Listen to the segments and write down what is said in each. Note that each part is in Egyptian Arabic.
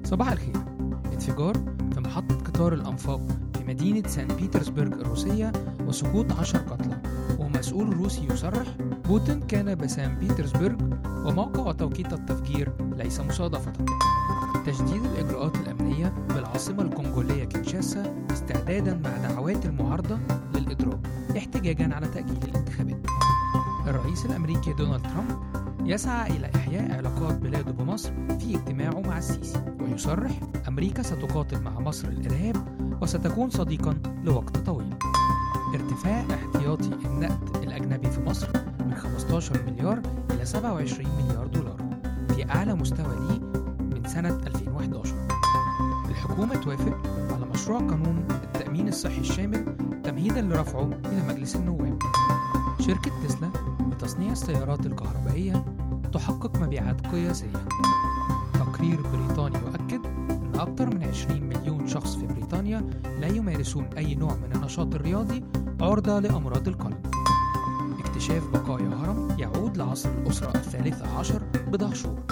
صباح الخير انفجار في محطة قطار الأنفاق في مدينة سان بيترسبرغ الروسية وسقوط عشر قتلى ومسؤول روسي يصرح بوتين كان بسان بيترسبرغ وموقع وتوقيت التفجير ليس مصادفة تشديد الإجراءات الأمنية بالعاصمة الكونغولية كينشاسا استعدادا مع دعوات المعارضة للإضراب احتجاجا على تأجيل الانتخابات الرئيس الأمريكي دونالد ترامب يسعى إلى إحياء علاقات بلاده بمصر في اجتماعه مع السيسي ويصرح أمريكا ستقاتل مع مصر الإرهاب وستكون صديقا لوقت طويل ارتفاع احتياطي النقد الأجنبي في مصر من 15 مليار إلى 27 مليار دولار في أعلى مستوى ليه من سنة 2011 الحكومة توافق على مشروع قانون التأمين الصحي الشامل تمهيدا لرفعه إلى مجلس النواب شركة تسلا لتصنيع السيارات الكهربائية تحقق مبيعات قياسية تقرير بريطاني يؤكد أن أكثر من 20 مليون شخص في بريطانيا لا يمارسون أي نوع من النشاط الرياضي عرضة لأمراض القلب اكتشاف بقايا هرم يعود لعصر الأسرة الثالثة عشر بضع شهور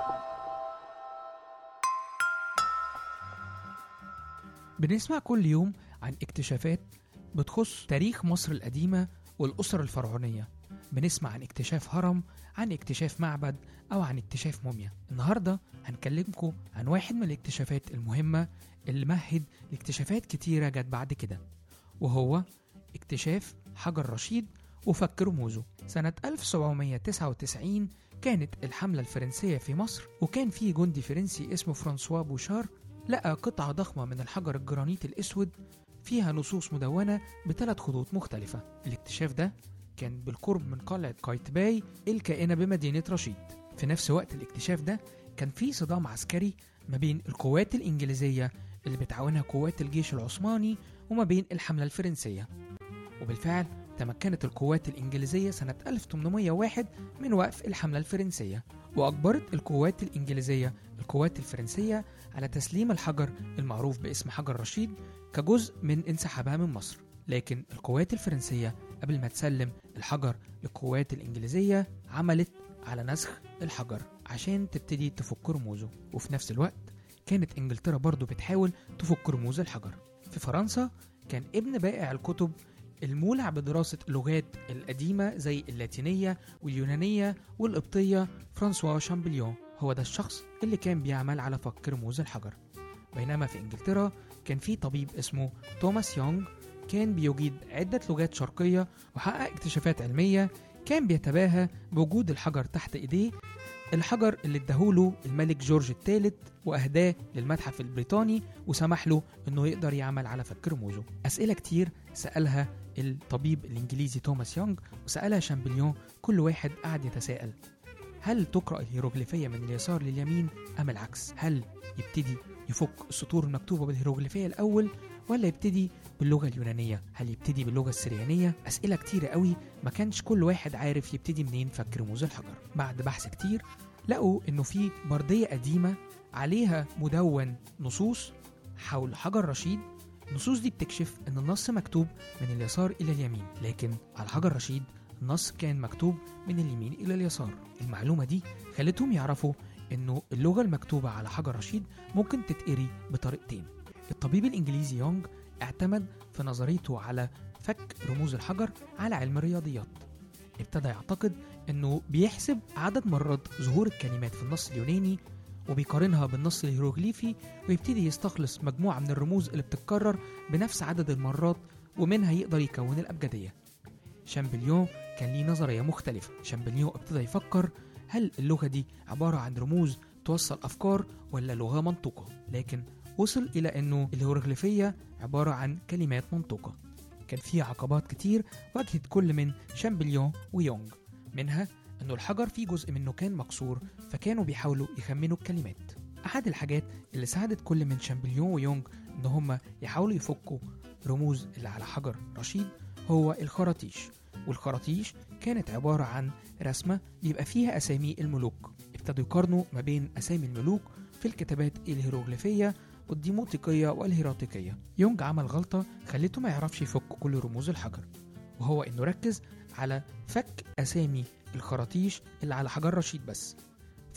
بنسمع كل يوم عن اكتشافات بتخص تاريخ مصر القديمة والأسر الفرعونية بنسمع عن اكتشاف هرم عن اكتشاف معبد أو عن اكتشاف موميا النهاردة هنكلمكم عن واحد من الاكتشافات المهمة اللي مهد لاكتشافات كتيرة جت بعد كده وهو اكتشاف حجر رشيد وفك رموزه سنة 1799 كانت الحملة الفرنسية في مصر وكان في جندي فرنسي اسمه فرانسوا بوشار لقى قطعة ضخمة من الحجر الجرانيت الأسود فيها نصوص مدونة بثلاث خطوط مختلفة الاكتشاف ده كان بالقرب من قلعة قايتباي الكائنة بمدينة رشيد في نفس وقت الاكتشاف ده كان في صدام عسكري ما بين القوات الإنجليزية اللي بتعاونها قوات الجيش العثماني وما بين الحملة الفرنسية وبالفعل تمكنت القوات الإنجليزية سنة 1801 من وقف الحملة الفرنسية وأجبرت القوات الإنجليزية القوات الفرنسية على تسليم الحجر المعروف باسم حجر رشيد كجزء من انسحابها من مصر لكن القوات الفرنسية قبل ما تسلم الحجر للقوات الإنجليزية عملت على نسخ الحجر عشان تبتدي تفك رموزه وفي نفس الوقت كانت إنجلترا برضو بتحاول تفك رموز الحجر في فرنسا كان ابن بائع الكتب المولع بدراسة اللغات القديمة زي اللاتينية واليونانية والقبطية فرانسوا شامبليون هو ده الشخص اللي كان بيعمل على فك رموز الحجر بينما في انجلترا كان في طبيب اسمه توماس يونغ كان بيجيد عدة لغات شرقية وحقق اكتشافات علمية كان بيتباهى بوجود الحجر تحت ايديه الحجر اللي اداهوله الملك جورج الثالث واهداه للمتحف البريطاني وسمح له انه يقدر يعمل على فك رموزه اسئله كتير سالها الطبيب الانجليزي توماس يونغ وسالها شامبليون كل واحد قعد يتساءل هل تقرا الهيروغليفيه من اليسار لليمين ام العكس هل يبتدي يفك السطور المكتوبه بالهيروغليفيه الاول ولا يبتدي باللغة اليونانية؟ هل يبتدي باللغة السريانية؟ أسئلة كتيرة قوي ما كانش كل واحد عارف يبتدي منين فك رموز الحجر. بعد بحث كتير لقوا إنه في بردية قديمة عليها مدون نصوص حول حجر رشيد النصوص دي بتكشف إن النص مكتوب من اليسار إلى اليمين لكن على حجر رشيد النص كان مكتوب من اليمين إلى اليسار المعلومة دي خلتهم يعرفوا إنه اللغة المكتوبة على حجر رشيد ممكن تتقري بطريقتين الطبيب الإنجليزي يونغ اعتمد في نظريته على فك رموز الحجر على علم الرياضيات ابتدى يعتقد انه بيحسب عدد مرات ظهور الكلمات في النص اليوناني وبيقارنها بالنص الهيروغليفي ويبتدي يستخلص مجموعة من الرموز اللي بتتكرر بنفس عدد المرات ومنها يقدر يكون الأبجدية شامبليون كان ليه نظرية مختلفة شامبليون ابتدى يفكر هل اللغة دي عبارة عن رموز توصل أفكار ولا لغة منطوقة لكن وصل إلى أنه الهيروغليفية عبارة عن كلمات منطوقة كان في عقبات كتير واجهت كل من شامبليون ويونغ منها أنه الحجر فيه جزء منه كان مكسور فكانوا بيحاولوا يخمنوا الكلمات أحد الحاجات اللي ساعدت كل من شامبليون ويونغ إن هم يحاولوا يفكوا رموز اللي على حجر رشيد هو الخراطيش والخراطيش كانت عبارة عن رسمة بيبقى فيها أسامي الملوك ابتدوا يقارنوا ما بين أسامي الملوك في الكتابات الهيروغليفية والديموتيقية والهيراتيقية يونج عمل غلطة خليته ما يعرفش يفك كل رموز الحجر وهو إنه ركز على فك أسامي الخراطيش اللي على حجر رشيد بس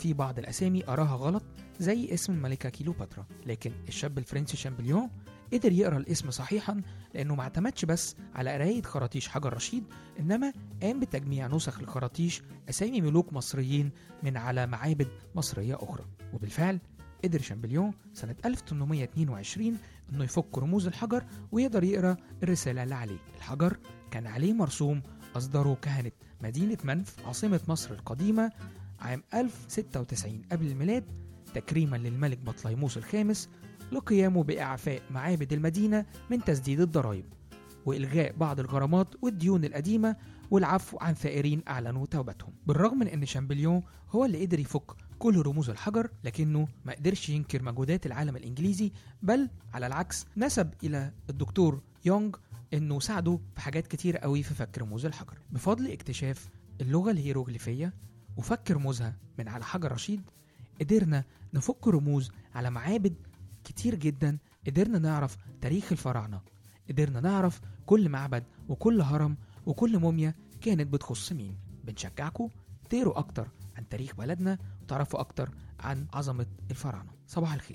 في بعض الأسامي أراها غلط زي اسم الملكة كيلوباترا لكن الشاب الفرنسي شامبليون قدر يقرا الاسم صحيحا لأنه ما اعتمدش بس على قراية خراطيش حجر رشيد إنما قام بتجميع نسخ الخراطيش أسامي ملوك مصريين من على معابد مصرية أخرى وبالفعل قدر شامبليون سنة 1822 إنه يفك رموز الحجر ويقدر يقرا الرسالة اللي عليه الحجر كان عليه مرسوم أصدره كهنة مدينة منف عاصمة مصر القديمة عام 1096 قبل الميلاد تكريما للملك بطليموس الخامس لقيامه بإعفاء معابد المدينة من تسديد الضرائب وإلغاء بعض الغرامات والديون القديمة والعفو عن ثائرين أعلنوا توبتهم بالرغم من أن شامبليون هو اللي قدر يفك كل رموز الحجر لكنه ما قدرش ينكر مجهودات العالم الإنجليزي بل على العكس نسب إلى الدكتور يونغ انه ساعده في حاجات كتير قوي في فك رموز الحجر بفضل اكتشاف اللغة الهيروغليفية وفك رموزها من على حجر رشيد قدرنا نفك رموز على معابد كتير جدا قدرنا نعرف تاريخ الفراعنة قدرنا نعرف كل معبد وكل هرم وكل موميا كانت بتخص مين بنشجعكم تقروا أكتر عن تاريخ بلدنا وتعرفوا أكتر عن عظمة الفراعنة صباح الخير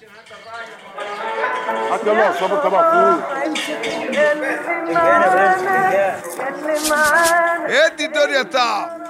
هات يلا صابر طبق فول ادي الدنيا طعم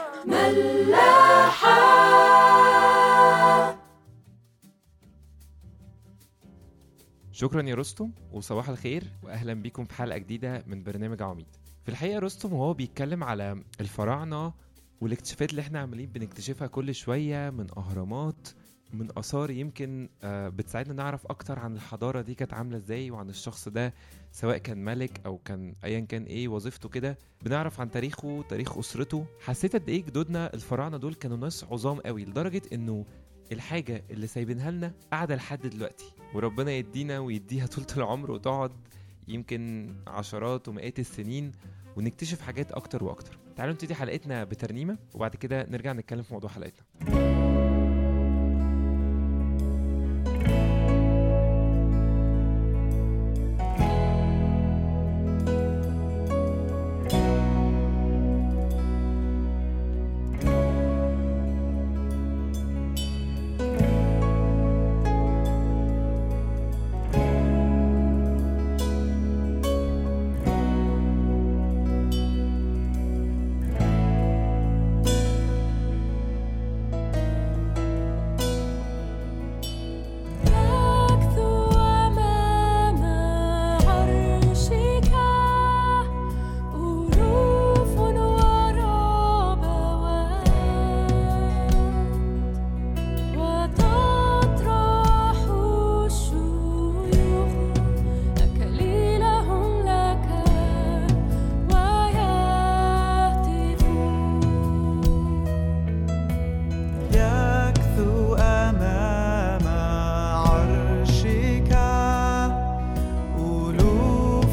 شكرا يا رستم وصباح الخير واهلا بيكم في حلقه جديده من برنامج عميد في الحقيقه رستم وهو بيتكلم على الفراعنه والاكتشافات اللي احنا عمالين بنكتشفها كل شويه من اهرامات من اثار يمكن آه، بتساعدنا نعرف اكتر عن الحضاره دي كانت عامله ازاي وعن الشخص ده سواء كان ملك او كان ايا كان ايه وظيفته كده بنعرف عن تاريخه تاريخ اسرته حسيت قد ايه جدودنا الفراعنه دول كانوا ناس عظام قوي لدرجه انه الحاجه اللي سايبينها لنا قاعده لحد دلوقتي وربنا يدينا ويديها طولة العمر وتقعد يمكن عشرات ومئات السنين ونكتشف حاجات اكتر واكتر تعالوا نبتدي حلقتنا بترنيمه وبعد كده نرجع نتكلم في موضوع حلقتنا يكثو أمام عرشك ألوف وربوات وتطرح الشيوخ أكليلهم لك ويهتفون يكثو أمام عرشك ألوف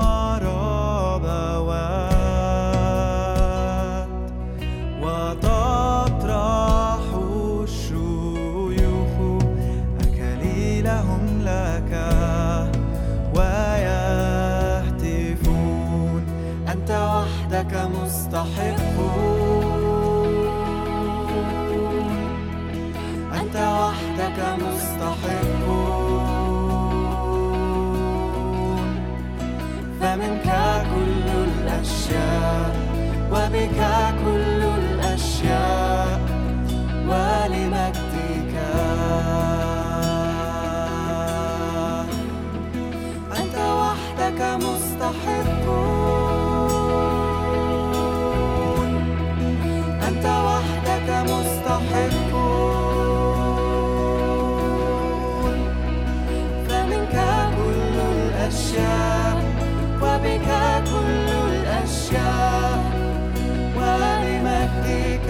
وربوات وتطرح الشيوخ أكليلهم لك ويهتفون أنت وحدك مستحقون أنت وحدك مستحقون فمنك كل الأشياء وبك كل الأشياء ولمجدك أنت وحدك مستحقون أنت وحدك مستحقون فمنك كل الأشياء وبك كل الأشياء ولمجدك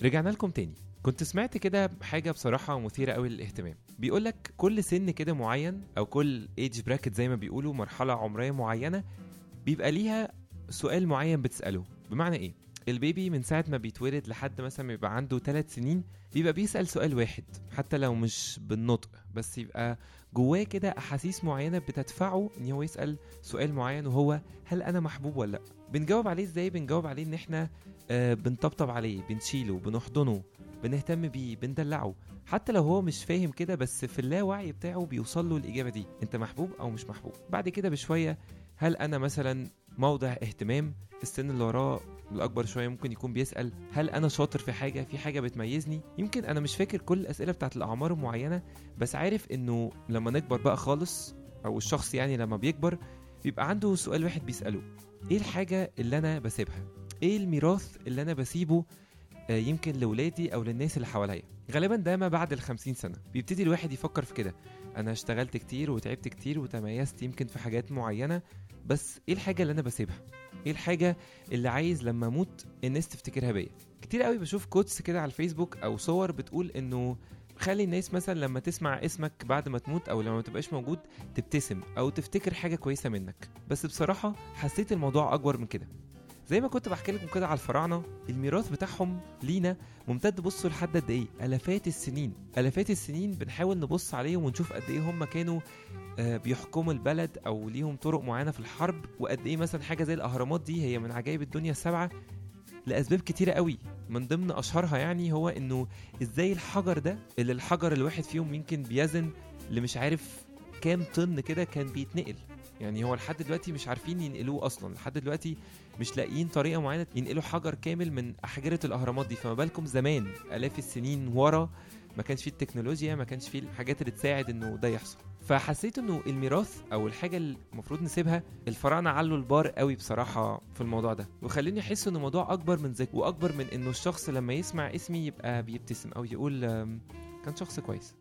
رجعنا لكم تاني كنت سمعت كده حاجة بصراحة مثيرة قوي للاهتمام بيقولك كل سن كده معين أو كل ايج براكت زي ما بيقولوا مرحلة عمرية معينة بيبقى ليها سؤال معين بتسأله بمعنى ايه؟ البيبي من ساعة ما بيتولد لحد مثلا ما يبقى عنده ثلاث سنين بيبقى بيسأل سؤال واحد حتى لو مش بالنطق بس يبقى جواه كده أحاسيس معينة بتدفعه إن هو يسأل سؤال معين وهو هل أنا محبوب ولا لأ؟ بنجاوب عليه إزاي؟ بنجاوب عليه إن إحنا آه بنطبطب عليه بنشيله بنحضنه بنهتم بيه بندلعه حتى لو هو مش فاهم كده بس في اللاوعي بتاعه بيوصل له الإجابة دي أنت محبوب أو مش محبوب بعد كده بشوية هل أنا مثلا موضع اهتمام السن اللي وراه الاكبر شويه ممكن يكون بيسال هل انا شاطر في حاجه في حاجه بتميزني يمكن انا مش فاكر كل الاسئله بتاعت الاعمار المعينه بس عارف انه لما نكبر بقى خالص او الشخص يعني لما بيكبر بيبقى عنده سؤال واحد بيساله ايه الحاجه اللي انا بسيبها ايه الميراث اللي انا بسيبه آه، يمكن لولادي او للناس اللي حواليا غالبا ده ما بعد الخمسين سنه بيبتدي الواحد يفكر في كده انا اشتغلت كتير وتعبت كتير وتميزت يمكن في حاجات معينه بس ايه الحاجه اللي انا بسيبها ايه الحاجه اللي عايز لما اموت الناس تفتكرها بيا كتير قوي بشوف كوتس كده على الفيسبوك او صور بتقول انه خلي الناس مثلا لما تسمع اسمك بعد ما تموت او لما ما تبقاش موجود تبتسم او تفتكر حاجه كويسه منك بس بصراحه حسيت الموضوع اكبر من كده زي ما كنت بحكي لكم كده على الفراعنه الميراث بتاعهم لينا ممتد بصوا لحد قد ايه الافات السنين الافات السنين بنحاول نبص عليهم ونشوف قد ايه هم كانوا آه، بيحكموا البلد او ليهم طرق معينه في الحرب وقد ايه مثلا حاجه زي الاهرامات دي هي من عجائب الدنيا السبعه لاسباب كتيره قوي من ضمن اشهرها يعني هو انه ازاي الحجر ده اللي الحجر الواحد فيهم يمكن بيزن اللي مش عارف كام طن كده كان بيتنقل يعني هو لحد دلوقتي مش عارفين ينقلوه اصلا لحد دلوقتي مش لاقيين طريقه معينه ينقلوا حجر كامل من احجره الاهرامات دي فما بالكم زمان الاف السنين ورا ما كانش فيه التكنولوجيا ما كانش فيه الحاجات اللي تساعد انه ده يحصل فحسيت انه الميراث او الحاجه اللي المفروض نسيبها الفراعنه علوا البار قوي بصراحه في الموضوع ده وخلوني احس ان الموضوع اكبر من ذلك واكبر من انه الشخص لما يسمع اسمي يبقى بيبتسم او يقول آم، كان شخص كويس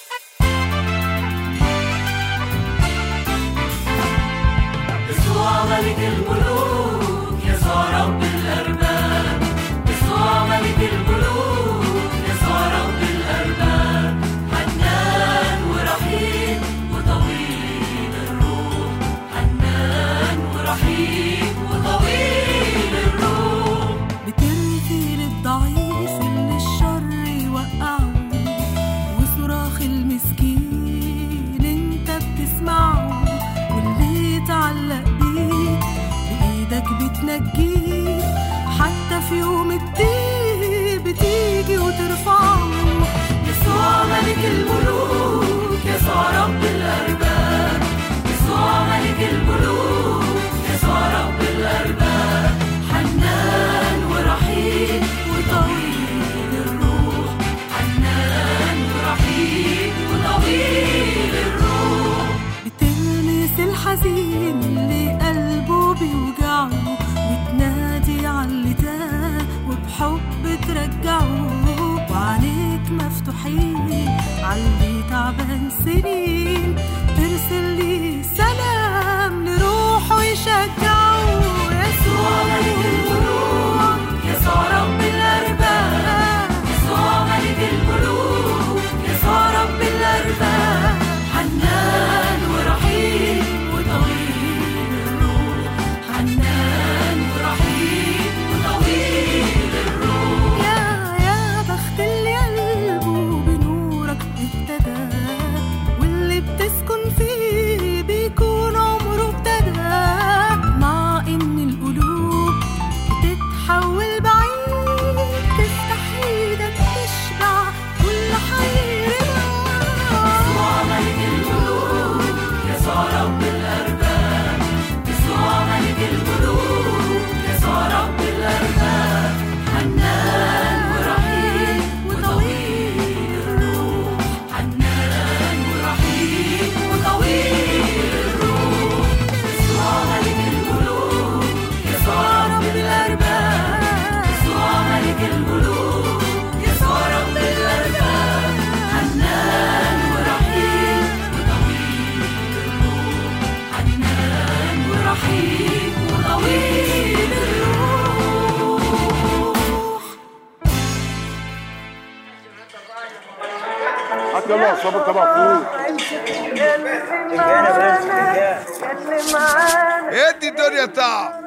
يسوع ملك الملوك يسوع رب الأرباب يسوع ملك الملوك يسوع رب الأرباب حنان ورحيم وطويل الروح حنان ورحيم وطويل الروح بترثي للضعيف اللي الشر يوقعه وصراخ المسكين انت بتسمعه واللي يتعلق بيك بايدك بتنجيه حتى في يوم الدين بتيجي وترفعه يسوع ملك الملوك يسوع رب الأرباب يسوع ملك الملوك يسوع رب الأرباب حنان ورحيم وطويل الروح حنان ورحيم وطويل الروح بتلمس الحزين اللي قلبه بيوجعه وتنادي على اللي تاه وبحب ترجعه وعينيك مفتوحين على اللي تعبان سنين ترسل لي سلام لروحه يشجعه يسوع ملك الملوك يسوع رب الأرباب يسوع ملك الملوك يسوع رب الأرباب حنان ورحيم وطويل الروح حنان ورحيم وطويل الروح يا يا بخت اللي قلبه بنورك ابتدى واللي بتسكن فيه بيكون عمره ابتدى مع ان القلوب بتتحول بعيد تفتح ايدك تشبع كل حيرنا يسوع ملك الملوك يسوع رب الأرباب يسوع ملك الملوك يسوع رب الأرباب حنان ورحيم وطويل الروح حنان ورحيم وطويل الروح يسوع ملك الملوك يسوع رب الأرباب يسوع ملك الملوك يسوع رب الأرباب حنان ورحيم وطويل الروح حنان ورحيم وطويل الروح يلا صابر طبعا فوق ادي الدنيا طعم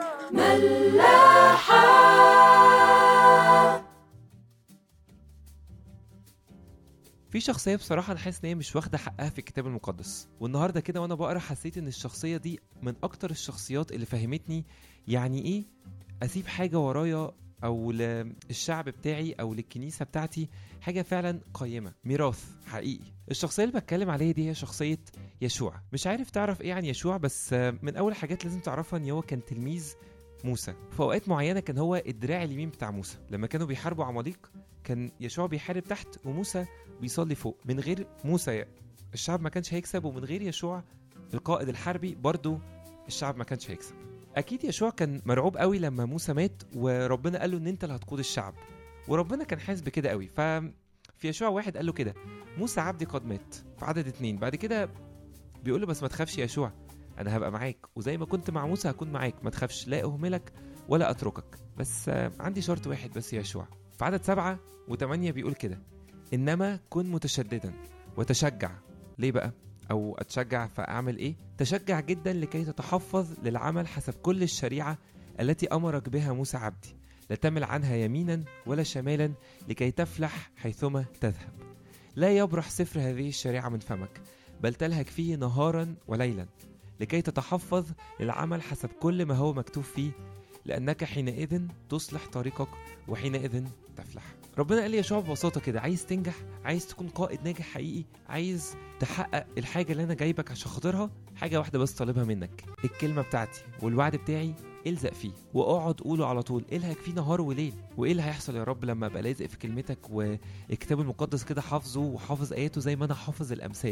في شخصية بصراحة أنا حاسس إن هي مش واخدة حقها في الكتاب المقدس، والنهاردة كده وأنا بقرا حسيت إن الشخصية دي من أكتر الشخصيات اللي فهمتني يعني إيه أسيب حاجة ورايا أو للشعب بتاعي أو للكنيسة بتاعتي حاجة فعلا قيمة، ميراث حقيقي. الشخصية اللي بتكلم عليها دي هي شخصية يشوع، مش عارف تعرف إيه عن يشوع بس من أول حاجات لازم تعرفها إن هو كان تلميذ موسى، في أوقات معينة كان هو الدراع اليمين بتاع موسى، لما كانوا بيحاربوا عماليق كان يشوع بيحارب تحت وموسى بيصلي فوق من غير موسى الشعب ما كانش هيكسب ومن غير يشوع القائد الحربي برضه الشعب ما كانش هيكسب اكيد يشوع كان مرعوب قوي لما موسى مات وربنا قال له ان انت اللي هتقود الشعب وربنا كان حاسس بكده قوي ف في يشوع واحد قال له كده موسى عبدي قد مات في عدد اتنين بعد كده بيقول له بس ما تخافش يا يشوع انا هبقى معاك وزي ما كنت مع موسى هكون معاك ما تخافش لا اهملك ولا اتركك بس آه، عندي شرط واحد بس يا يشوع في عدد سبعة وثمانية بيقول كده إنما كن متشددا وتشجع ليه بقى؟ أو أتشجع فأعمل إيه؟ تشجع جدا لكي تتحفظ للعمل حسب كل الشريعة التي أمرك بها موسى عبدي لا تمل عنها يمينا ولا شمالا لكي تفلح حيثما تذهب لا يبرح سفر هذه الشريعة من فمك بل تلهج فيه نهارا وليلا لكي تتحفظ للعمل حسب كل ما هو مكتوب فيه لأنك حينئذ تصلح طريقك وحينئذ تفلح ربنا قال لي يا شعب ببساطة كده عايز تنجح عايز تكون قائد ناجح حقيقي عايز تحقق الحاجة اللي أنا جايبك عشان خاطرها حاجة واحدة بس طالبها منك الكلمة بتاعتي والوعد بتاعي الزق فيه واقعد قوله على طول الهك فيه نهار وليل وايه اللي هيحصل يا رب لما ابقى لازق في كلمتك والكتاب المقدس كده حافظه وحافظ اياته زي ما انا حافظ الامثال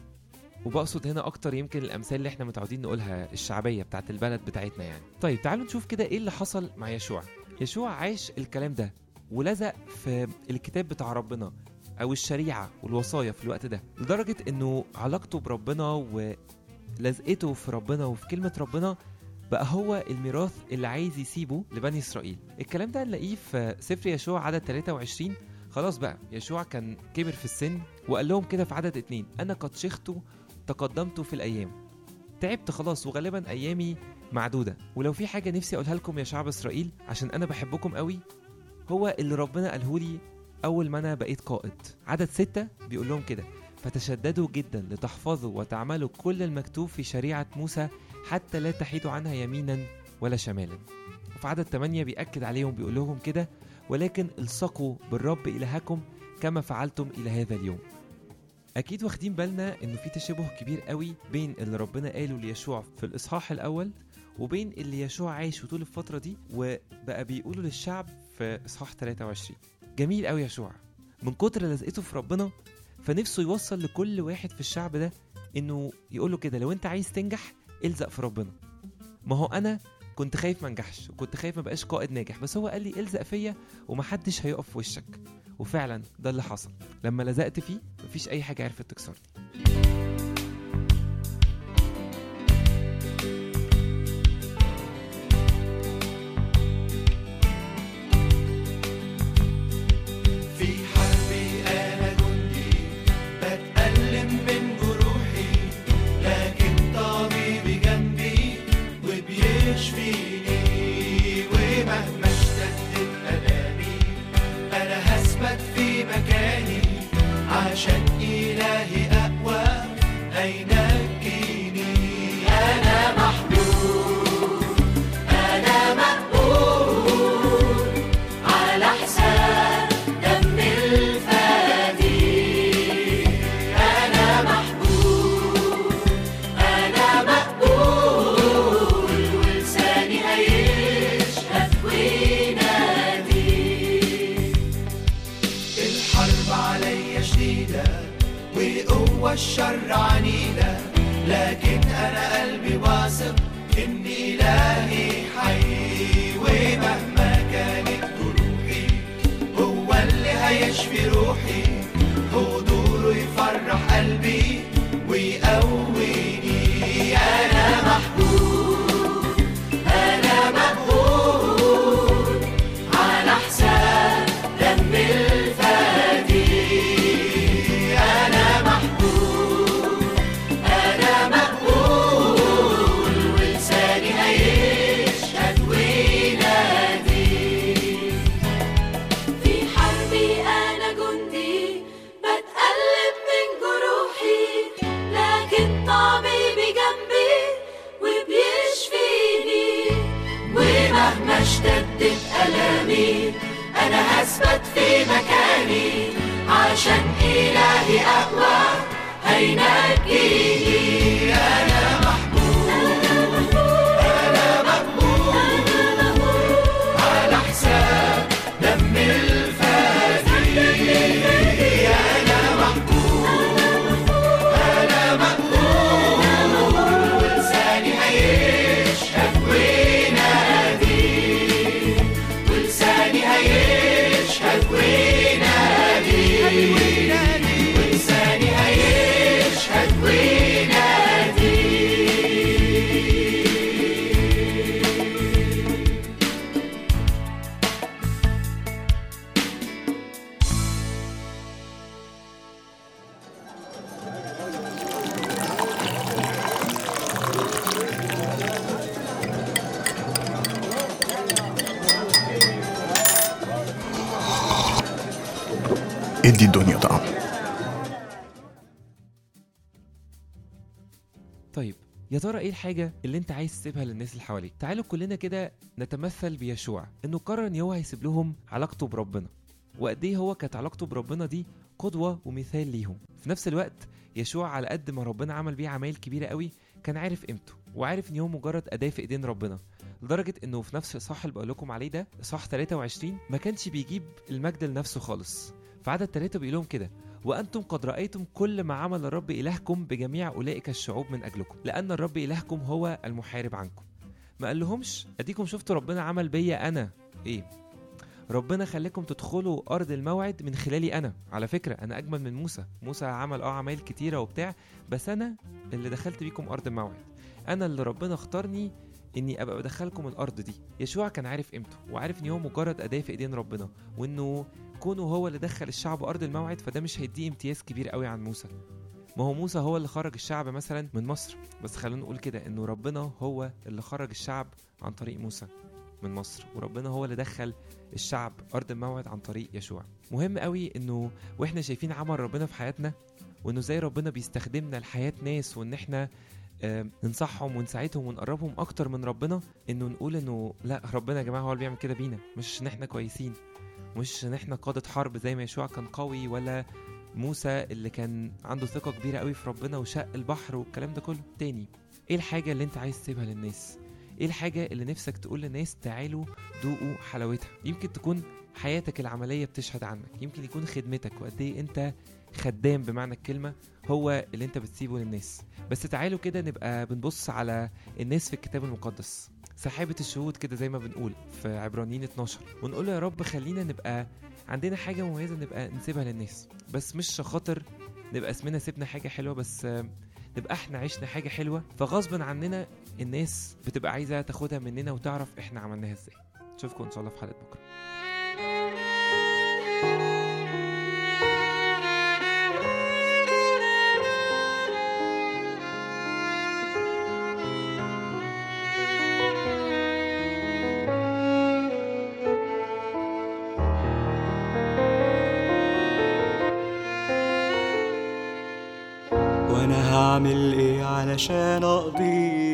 وبقصد هنا اكتر يمكن الامثال اللي احنا متعودين نقولها الشعبيه بتاعت البلد بتاعتنا يعني طيب تعالوا نشوف كده ايه اللي حصل مع يشوع يشوع عاش الكلام ده ولزق في الكتاب بتاع ربنا او الشريعه والوصايا في الوقت ده لدرجه انه علاقته بربنا ولزقته في ربنا وفي كلمه ربنا بقى هو الميراث اللي عايز يسيبه لبني اسرائيل الكلام ده نلاقيه في سفر يشوع عدد 23 خلاص بقى يشوع كان كبر في السن وقال لهم كده في عدد اتنين انا قد شخت تقدمت في الايام تعبت خلاص وغالبا ايامي معدوده ولو في حاجه نفسي اقولها لكم يا شعب اسرائيل عشان انا بحبكم قوي هو اللي ربنا قاله لي اول ما انا بقيت قائد عدد ستة بيقول لهم كده فتشددوا جدا لتحفظوا وتعملوا كل المكتوب في شريعة موسى حتى لا تحيدوا عنها يمينا ولا شمالا وفي عدد 8 بيأكد عليهم بيقول لهم كده ولكن الصقوا بالرب إلهكم كما فعلتم إلى هذا اليوم أكيد واخدين بالنا إنه في تشابه كبير قوي بين اللي ربنا قاله ليشوع في الإصحاح الأول وبين اللي يشوع عايشه طول الفترة دي وبقى بيقوله للشعب في إصحاح 23 جميل قوي يشوع من كتر لزقته في ربنا فنفسه يوصل لكل واحد في الشعب ده إنه يقول له كده لو أنت عايز تنجح الزق في ربنا ما هو أنا كنت خايف ما انجحش وكنت خايف ما بقاش قائد ناجح بس هو قال لي الزق فيا ومحدش هيقف في وشك وفعلا ده اللي حصل لما لزقت فيه مفيش اي حاجه عرفت تكسرني في حربي أنا جندي بتألم من جروحي لكن طبيبي جنبي وبيشفيني ومهما اشتدت ألامي أنا هثبت في مكاني عشان إلهي أقوى هينجيني أنا محبوب أنا مقبول على حساب دم الفدي أنا محبوب أنا مقبول ولساني هيشهد وينادي الحرب عليا شديدة وقوة الشر عنيدة لكن أنا قلبي واثق إن إلهي حي ومهما كانت جروحي هو اللي هيشفي روحي حضوره يفرح قلبي ويقويني أنا محبوب أنا مقبول على حساب دم الفدي أنا اشتدت ألامي أنا هثبت في مكاني عشان إلهي أقوى هينجيني أنا محبوب أنا مقبول على حساب دم الفدي أنا محبوب أنا مقبول ولساني هيشهد وينادي ولساني هيشهد وينادي ولساني هيشهد وينادي ادي الدنيا طعم طيب يا ترى ايه الحاجة اللي انت عايز تسيبها للناس اللي حواليك؟ تعالوا كلنا كده نتمثل بيشوع انه قرر ان هو هيسيب لهم علاقته بربنا وقد ايه هو كانت علاقته بربنا دي قدوة ومثال ليهم في نفس الوقت يشوع على قد ما ربنا عمل بيه عمايل كبيرة قوي كان عارف قيمته وعارف ان هو مجرد أداة في ايدين ربنا لدرجة انه في نفس الصح اللي بقول لكم عليه ده صح 23 ما كانش بيجيب المجد لنفسه خالص في عدد ثلاثة بيقول لهم كده وأنتم قد رأيتم كل ما عمل الرب إلهكم بجميع أولئك الشعوب من أجلكم لأن الرب إلهكم هو المحارب عنكم ما قال لهمش أديكم شفتوا ربنا عمل بيا أنا إيه ربنا خلاكم تدخلوا أرض الموعد من خلالي أنا على فكرة أنا أجمل من موسى موسى عمل أه عمايل كتيرة وبتاع بس أنا اللي دخلت بيكم أرض الموعد أنا اللي ربنا اختارني اني ابقى بدخلكم الارض دي يشوع كان عارف قيمته وعارف ان هو مجرد اداه في ايدين ربنا وانه كونه هو اللي دخل الشعب ارض الموعد فده مش هيديه امتياز كبير قوي عن موسى ما هو موسى هو اللي خرج الشعب مثلا من مصر بس خلينا نقول كده انه ربنا هو اللي خرج الشعب عن طريق موسى من مصر وربنا هو اللي دخل الشعب ارض الموعد عن طريق يشوع مهم قوي انه واحنا شايفين عمل ربنا في حياتنا وانه ازاي ربنا بيستخدمنا لحياه ناس وان احنا آه، ننصحهم ونساعدهم ونقربهم اكتر من ربنا انه نقول انه لا ربنا يا جماعه هو اللي بيعمل كده بينا مش ان احنا كويسين مش ان احنا قادة حرب زي ما يشوع كان قوي ولا موسى اللي كان عنده ثقة كبيرة قوي في ربنا وشق البحر والكلام ده كله تاني ايه الحاجة اللي انت عايز تسيبها للناس ايه الحاجة اللي نفسك تقول للناس تعالوا ذوقوا حلاوتها يمكن تكون حياتك العملية بتشهد عنك يمكن يكون خدمتك وقد ايه انت خدام بمعنى الكلمة هو اللي انت بتسيبه للناس بس تعالوا كده نبقى بنبص على الناس في الكتاب المقدس سحابة الشهود كده زي ما بنقول في عبرانيين 12 ونقول له يا رب خلينا نبقى عندنا حاجة مميزة نبقى نسيبها للناس بس مش خاطر نبقى اسمنا سيبنا حاجة حلوة بس آه، نبقى احنا عشنا حاجة حلوة فغصبا عننا الناس بتبقى عايزة تاخدها مننا وتعرف احنا عملناها ازاي نشوفكم ان شاء الله في حلقة بكرة وانا هعمل ايه علشان اقضي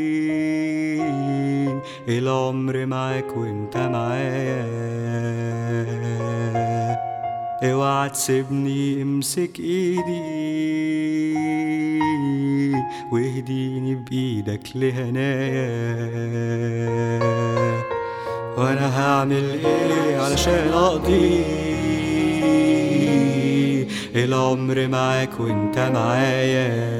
العمر معاك وانت معايا اوعى تسيبني امسك ايدي واهديني بايدك لهنايا وانا هعمل ايه علشان اقضي العمر معاك وانت معايا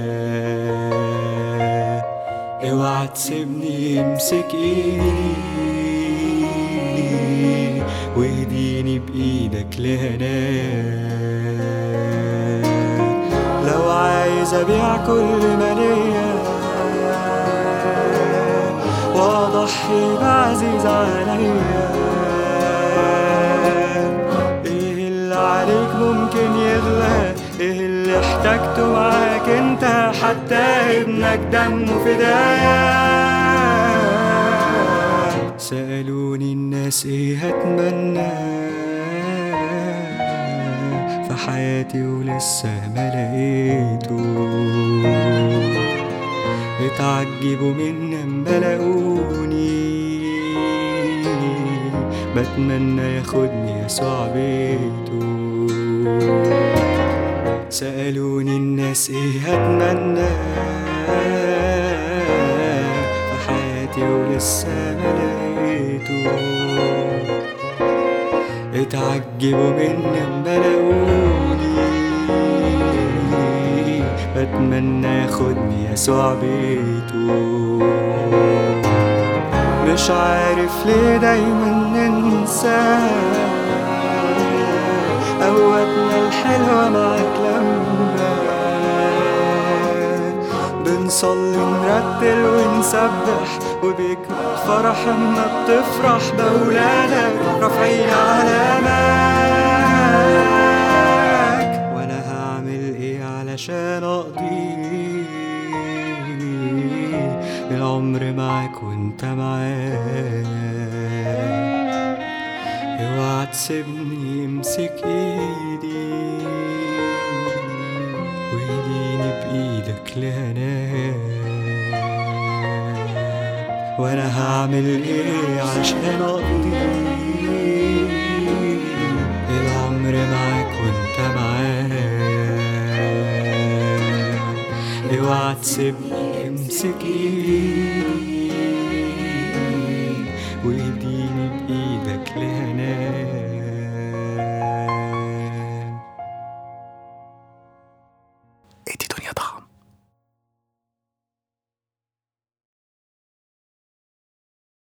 اوعى تسيبني امسك ايدي واهديني بايدك لهناك لو عايز ابيع كل ما ليا واضحي بعزيز عليا ايه اللي عليك ممكن يغلى ايه اللي احتاجته معاك انت حتى ابنك دمه فدايا سألوني الناس ايه هتمنى في حياتي ولسه ما لقيته اتعجبوا من اما لقوني بتمنى ياخدني يسوع بيته سألوني الناس ايه هتمنى في حياتي ولسه ما لقيته اتعجبوا مني اما لقوني بتمنى ياخدني يسوع بيته مش عارف ليه دايما ننسى قوتنا الحلوة معاك لما بنصلي نرتل ونسبح وبيكمل فرح اما بتفرح بأولادك رافعين علامك وانا هعمل ايه علشان اقضي العمر معاك وانت معاك اوعى تسيبني امسك ايدي وايديني بايدك لهناك وانا هعمل ايه عشان اقضي العمر معاك وانت معاك اوعى تسيبني امسك ايدي